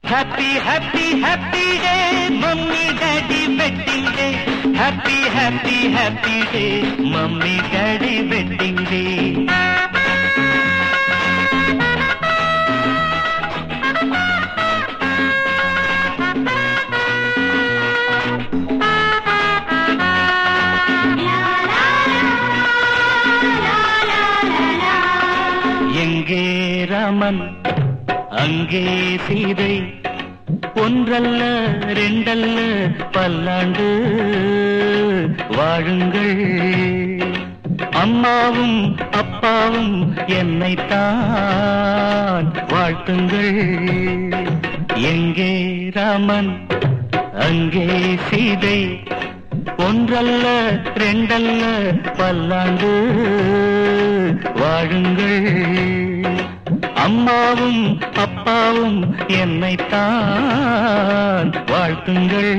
happy happy happy day mummy daddy wedding day happy happy happy day mummy daddy wedding day எங்கே ராமன் அங்கே சீதை ஒன்றல்ல ரெண்டல்ல பல்லாண்டு வாழுங்கள் அம்மாவும் அப்பாவும் என்னைத்தான் வாழ்த்துங்கள் எங்கே ராமன் அங்கே சீதை ஒன்றல்ல ரெண்டல்ல பல்லாண்டு வாழுங்கள் அம்மாவும் அப்பாவும் என்னைத்தான் வாழ்த்துங்கள்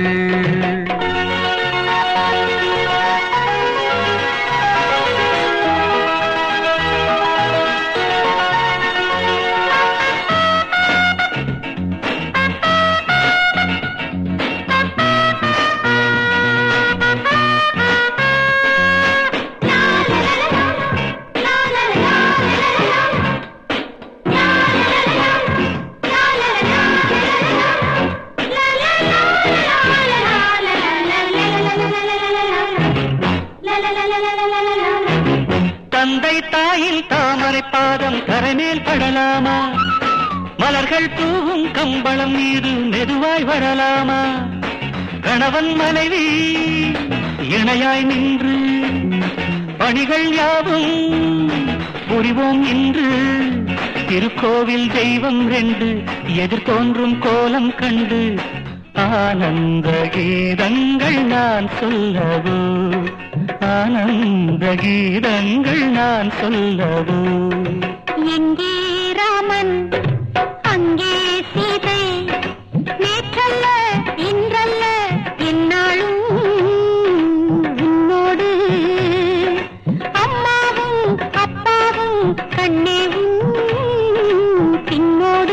தந்தை தாயில் தாமரை பாதம் கரைமேல் படலாமா மலர்கள் தூவும் கம்பளம் மீது மெதுவாய் வரலாமா கணவன் மனைவி இணையாய் நின்று பணிகள் யாவும் புரிவோம் இன்று திருக்கோவில் தெய்வம் ரெண்டு எதிர்தோன்றும் கோலம் கண்டு ஆனந்த கீதங்கள் நான் சொல்லவோ ஆனந்த கீதங்கள் நான் சொல்லவோ எங்கே ராமன் அங்கே சீதை நேற்றல்ல இன்றல்ல என்னாலும் உன்னோடு அம்மாவும் அப்பாவும் கண்ணேவும் பின்னோடு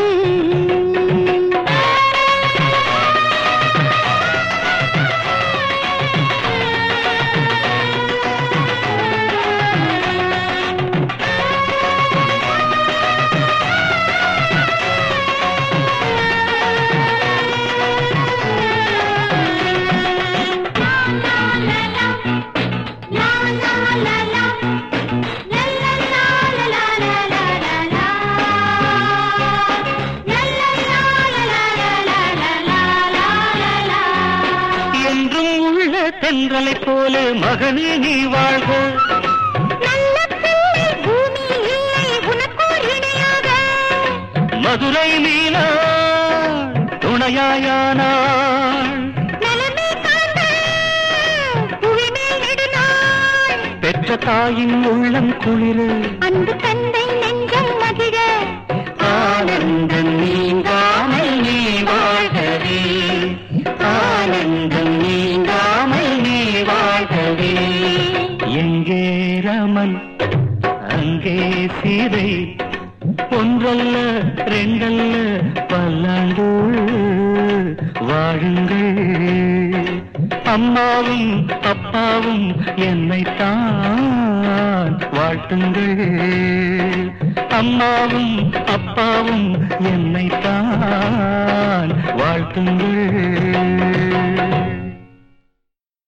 என்றும் உள்ள தென்றலைப் போல மகனே நீ வாழ்க நல்ல பிள்ளை பூமியில் இல்லை உனக்கோர் இணையாக மதுரை மீனா துணையாயானாள் நலமே காண்க புவிமேல் நெடுநாள் பெற்ற தாயின் உள்ளம் குளிர அன்பு தந்தை நெஞ்சம் மகிழ ஆனந்தம் நீங்காமல் நீ வாழ்கவே ஆனந்தம் நீங்காமல் நீ வாழ்கவே எங்கே ராமன் அங்கே சீதை ஒன்றல்ல ரெண்டல்ல பல்லாண்டு வாழுங்கள் அம்மாவும் அப்பாவும் என்னைத்தான் வாழ்த்துங்கள் அம்மாவும் அப்பாவும் என்னைத்தான் வாழ்த்துங்கள்